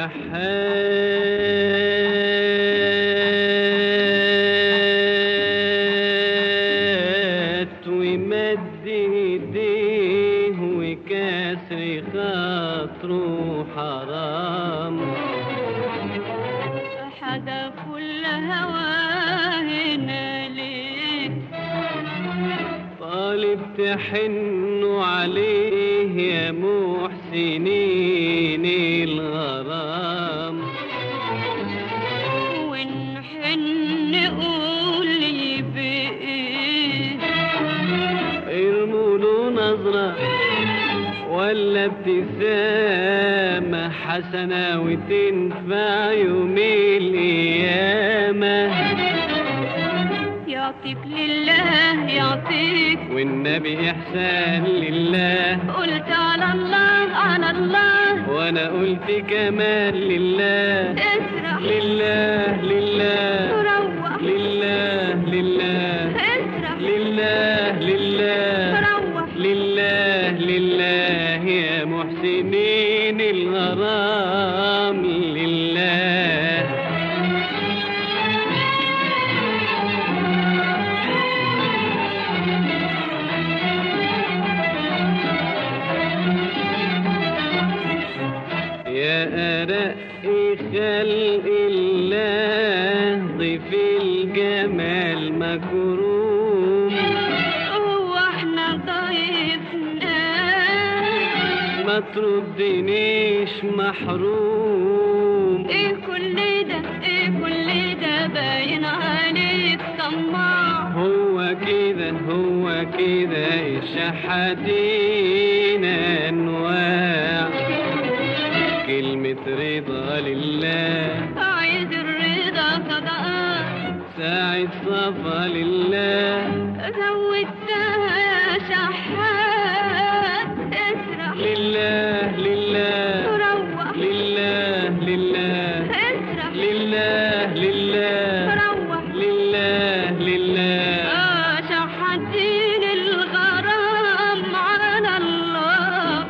الشحات ويمد ايديه وكسر خاطره حرام حدا كل هواهنا ليه طالب تحنوا عليه يا محسنين الغرام ونحن نقول لي بإيه ارموا له نظرة ولا ابتسامة حسنة وتنفع يوم القيامة يعطيك لله يعطيك والنبي إحسان لله قلت على الله على الله وأنا قلت كمان لله اسرح لله لله روح لله لله اسرح لله لله روح لله لله يا محسنين الغرام لله يا أرق خلق الله ضيف الجمال مكروم هو احنا ضيفنا ما تردنيش محروم ايه كل ده ايه كل ده باين عليك طماع هو كده هو كده الشحاتين انواع كلمة رضا لله عايز الرضا صدقات ساعة صفا لله زودتها يا شحات اسرح لله لله روح لله لله اسرح لله لله روح لله لله آه شحاتين الغرام على الله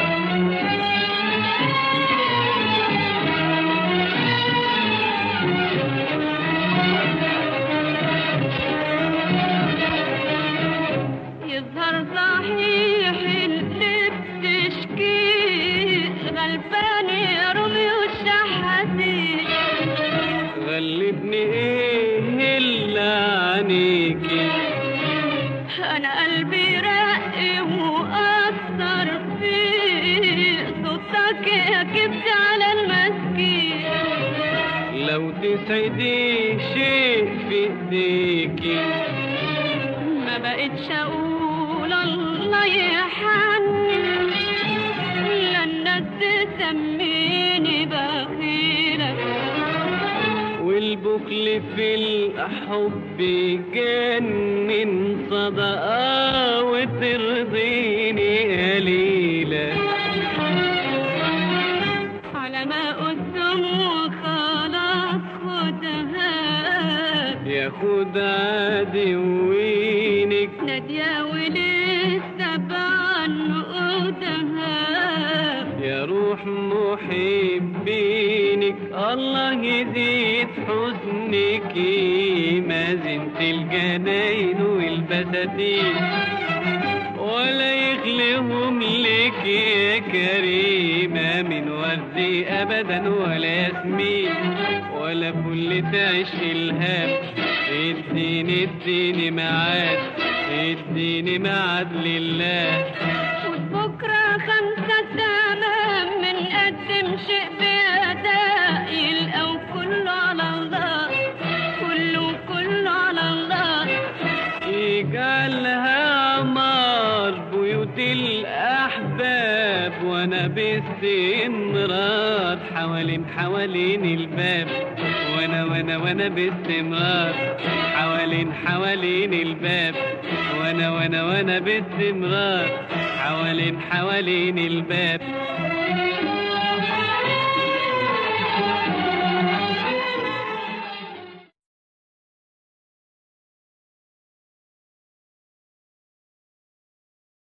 يظهر صحيح اللي بتشكيه غلبان يا رومي والشحاتين غلبني ايه الا عنيكي انا قلبي رق واثر فيه صوتك يا كبت على المسكين لو تسعدي شيء في ايديكي ما بقتش اقول الله يحنن لا الناس تسميني بخيلة والبخل في الحب جنن صدقة وترضيني قليلة على ما قدام وخلاص خدها ياخد عدوينك نادية ولسه بعنقودها يا روح محبينك الله يزيد حزنك ما زنت الجناين والبساتين ولا يخلهم لك يا كريمة من ورد أبدا ولا ياسمين ولا فل تعيش الهام اديني اديني ميعاد اديني ميعاد لله وبكرة خمسة تمام من قدم شيء بأداء يلقوا كله على الله كله كله على الله يجعلها عمار بيوت الأحباب وأنا باستمرار حوالين حوالين الباب وأنا وأنا وأنا باستمرار حوالين حوالين الباب وأنا وأنا وأنا باستمرار حوالين حوالين الباب